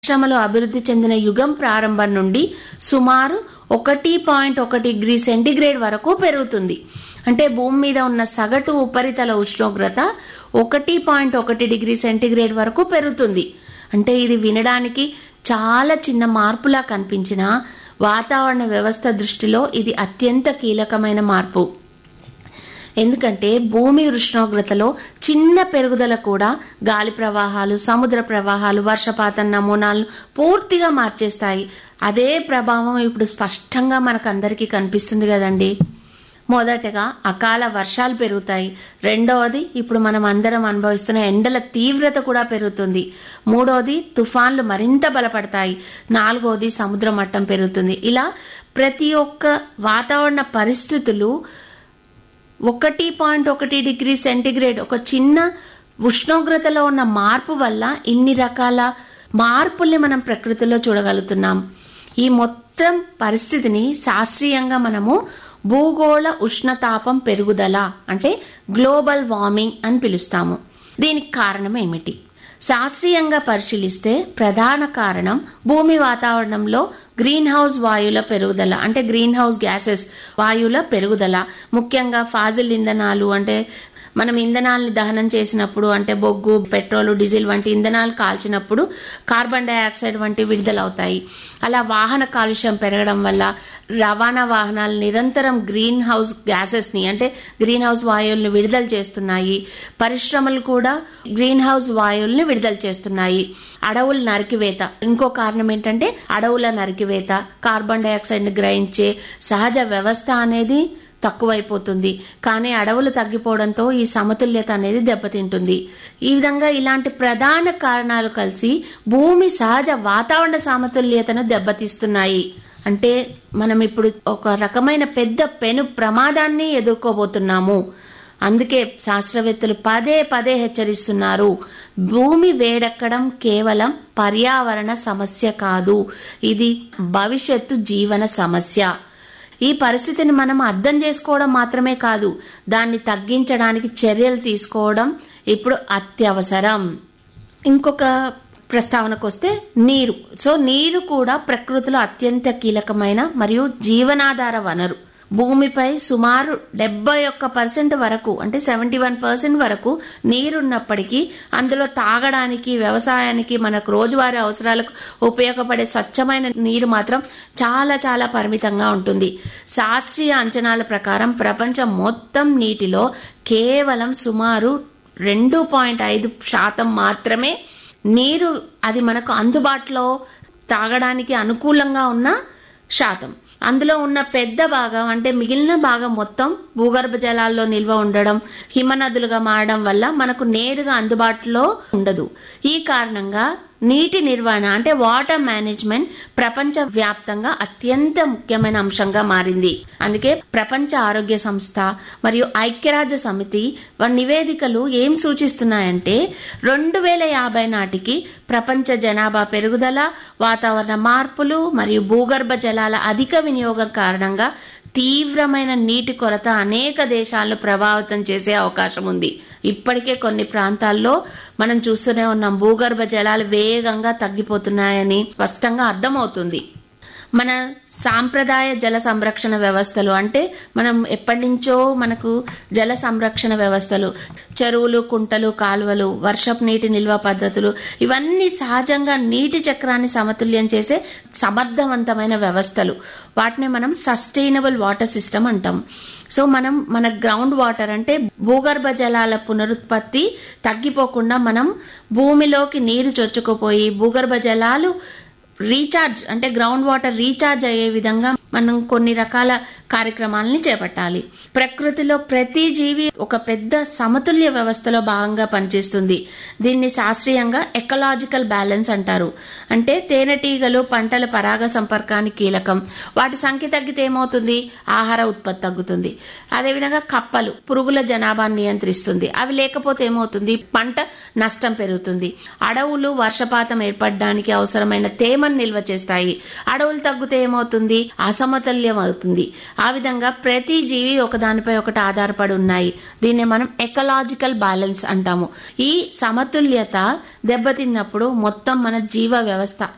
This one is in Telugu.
పరిశ్రమలు అభివృద్ధి చెందిన యుగం ప్రారంభం నుండి సుమారు ఒకటి పాయింట్ ఒక డిగ్రీ సెంటీగ్రేడ్ వరకు పెరుగుతుంది అంటే భూమి మీద ఉన్న సగటు ఉపరితల ఉష్ణోగ్రత ఒకటి పాయింట్ ఒకటి డిగ్రీ సెంటీగ్రేడ్ వరకు పెరుగుతుంది అంటే ఇది వినడానికి చాలా చిన్న మార్పులా కనిపించిన వాతావరణ వ్యవస్థ దృష్టిలో ఇది అత్యంత కీలకమైన మార్పు ఎందుకంటే భూమి ఉష్ణోగ్రతలో చిన్న పెరుగుదల కూడా గాలి ప్రవాహాలు సముద్ర ప్రవాహాలు వర్షపాతం నమూనాలను పూర్తిగా మార్చేస్తాయి అదే ప్రభావం ఇప్పుడు స్పష్టంగా మనకు అందరికీ కనిపిస్తుంది కదండి మొదటగా అకాల వర్షాలు పెరుగుతాయి రెండవది ఇప్పుడు మనం అందరం అనుభవిస్తున్న ఎండల తీవ్రత కూడా పెరుగుతుంది మూడవది తుఫాన్లు మరింత బలపడతాయి నాలుగవది సముద్ర మట్టం పెరుగుతుంది ఇలా ప్రతి ఒక్క వాతావరణ పరిస్థితులు ఒకటి పాయింట్ ఒకటి డిగ్రీ సెంటీగ్రేడ్ ఒక చిన్న ఉష్ణోగ్రతలో ఉన్న మార్పు వల్ల ఇన్ని రకాల మార్పుల్ని మనం ప్రకృతిలో చూడగలుగుతున్నాం ఈ మొత్తం పరిస్థితిని శాస్త్రీయంగా మనము భూగోళ ఉష్ణతాపం పెరుగుదల అంటే గ్లోబల్ వార్మింగ్ అని పిలుస్తాము దీనికి కారణం ఏమిటి శాస్త్రీయంగా పరిశీలిస్తే ప్రధాన కారణం భూమి వాతావరణంలో గ్రీన్ హౌస్ వాయువుల పెరుగుదల అంటే గ్రీన్ హౌస్ గ్యాసెస్ వాయువుల పెరుగుదల ముఖ్యంగా ఫాజిల్ ఇంధనాలు అంటే మనం ఇంధనాలను దహనం చేసినప్పుడు అంటే బొగ్గు పెట్రోల్ డీజిల్ వంటి ఇంధనాలు కాల్చినప్పుడు కార్బన్ డైఆక్సైడ్ వంటి విడుదలవుతాయి అలా వాహన కాలుష్యం పెరగడం వల్ల రవాణా వాహనాలు నిరంతరం గ్రీన్ హౌస్ గ్యాసెస్ని అంటే గ్రీన్ హౌస్ వాయువులను విడుదల చేస్తున్నాయి పరిశ్రమలు కూడా గ్రీన్ హౌస్ వాయువుల్ని విడుదల చేస్తున్నాయి అడవుల నరికివేత ఇంకో కారణం ఏంటంటే అడవుల నరికివేత కార్బన్ డైఆక్సైడ్ని గ్రహించే సహజ వ్యవస్థ అనేది తక్కువైపోతుంది కానీ అడవులు తగ్గిపోవడంతో ఈ సమతుల్యత అనేది దెబ్బతింటుంది ఈ విధంగా ఇలాంటి ప్రధాన కారణాలు కలిసి భూమి సహజ వాతావరణ సమతుల్యతను దెబ్బతీస్తున్నాయి అంటే మనం ఇప్పుడు ఒక రకమైన పెద్ద పెను ప్రమాదాన్ని ఎదుర్కోబోతున్నాము అందుకే శాస్త్రవేత్తలు పదే పదే హెచ్చరిస్తున్నారు భూమి వేడెక్కడం కేవలం పర్యావరణ సమస్య కాదు ఇది భవిష్యత్తు జీవన సమస్య ఈ పరిస్థితిని మనం అర్థం చేసుకోవడం మాత్రమే కాదు దాన్ని తగ్గించడానికి చర్యలు తీసుకోవడం ఇప్పుడు అత్యవసరం ఇంకొక ప్రస్తావనకు వస్తే నీరు సో నీరు కూడా ప్రకృతిలో అత్యంత కీలకమైన మరియు జీవనాధార వనరు భూమిపై సుమారు డెబ్బై ఒక్క పర్సెంట్ వరకు అంటే సెవెంటీ వన్ పర్సెంట్ వరకు నీరున్నప్పటికీ అందులో తాగడానికి వ్యవసాయానికి మనకు రోజువారీ అవసరాలకు ఉపయోగపడే స్వచ్ఛమైన నీరు మాత్రం చాలా చాలా పరిమితంగా ఉంటుంది శాస్త్రీయ అంచనాల ప్రకారం ప్రపంచం మొత్తం నీటిలో కేవలం సుమారు రెండు పాయింట్ ఐదు శాతం మాత్రమే నీరు అది మనకు అందుబాటులో తాగడానికి అనుకూలంగా ఉన్న శాతం అందులో ఉన్న పెద్ద భాగం అంటే మిగిలిన భాగం మొత్తం భూగర్భ జలాల్లో నిల్వ ఉండడం హిమనదులుగా మారడం వల్ల మనకు నేరుగా అందుబాటులో ఉండదు ఈ కారణంగా నీటి నిర్వహణ అంటే వాటర్ మేనేజ్మెంట్ ప్రపంచ వ్యాప్తంగా అత్యంత ముఖ్యమైన అంశంగా మారింది అందుకే ప్రపంచ ఆరోగ్య సంస్థ మరియు ఐక్యరాజ్య సమితి నివేదికలు ఏం సూచిస్తున్నాయంటే రెండు వేల యాభై నాటికి ప్రపంచ జనాభా పెరుగుదల వాతావరణ మార్పులు మరియు భూగర్భ జలాల అధిక వినియోగం కారణంగా తీవ్రమైన నీటి కొరత అనేక దేశాలను ప్రభావితం చేసే అవకాశం ఉంది ఇప్పటికే కొన్ని ప్రాంతాల్లో మనం చూస్తూనే ఉన్నాం భూగర్భ జలాలు వేగంగా తగ్గిపోతున్నాయని స్పష్టంగా అర్థమవుతుంది మన సాంప్రదాయ జల సంరక్షణ వ్యవస్థలు అంటే మనం ఎప్పటి నుంచో మనకు జల సంరక్షణ వ్యవస్థలు చెరువులు కుంటలు కాలువలు వర్షపు నీటి నిల్వ పద్ధతులు ఇవన్నీ సహజంగా నీటి చక్రాన్ని సమతుల్యం చేసే సమర్థవంతమైన వ్యవస్థలు వాటిని మనం సస్టైనబుల్ వాటర్ సిస్టమ్ అంటాం సో మనం మన గ్రౌండ్ వాటర్ అంటే భూగర్భ జలాల పునరుత్పత్తి తగ్గిపోకుండా మనం భూమిలోకి నీరు చొచ్చుకుపోయి భూగర్భ జలాలు రీఛార్జ్ అంటే గ్రౌండ్ వాటర్ రీఛార్జ్ అయ్యే విధంగా మనం కొన్ని రకాల కార్యక్రమాలని చేపట్టాలి ప్రకృతిలో ప్రతి జీవి ఒక పెద్ద సమతుల్య వ్యవస్థలో భాగంగా పనిచేస్తుంది దీన్ని శాస్త్రీయంగా ఎకలాజికల్ బ్యాలెన్స్ అంటారు అంటే తేనెటీగలు పంటల పరాగ సంపర్కానికి కీలకం వాటి సంఖ్య తగ్గితే ఏమవుతుంది ఆహార ఉత్పత్తి తగ్గుతుంది అదేవిధంగా కప్పలు పురుగుల జనాభాను నియంత్రిస్తుంది అవి లేకపోతే ఏమవుతుంది పంట నష్టం పెరుగుతుంది అడవులు వర్షపాతం ఏర్పడడానికి అవసరమైన తేమను నిల్వ చేస్తాయి అడవులు తగ్గితే ఏమవుతుంది అసమతుల్యం అవుతుంది ఆ విధంగా ప్రతి జీవి ఒకదానిపై ఒకటి ఆధారపడి ఉన్నాయి దీన్ని మనం ఎకలాజికల్ బ్యాలెన్స్ అంటాము ఈ సమతుల్యత దెబ్బతిన్నప్పుడు మొత్తం మన జీవ వ్యవస్థ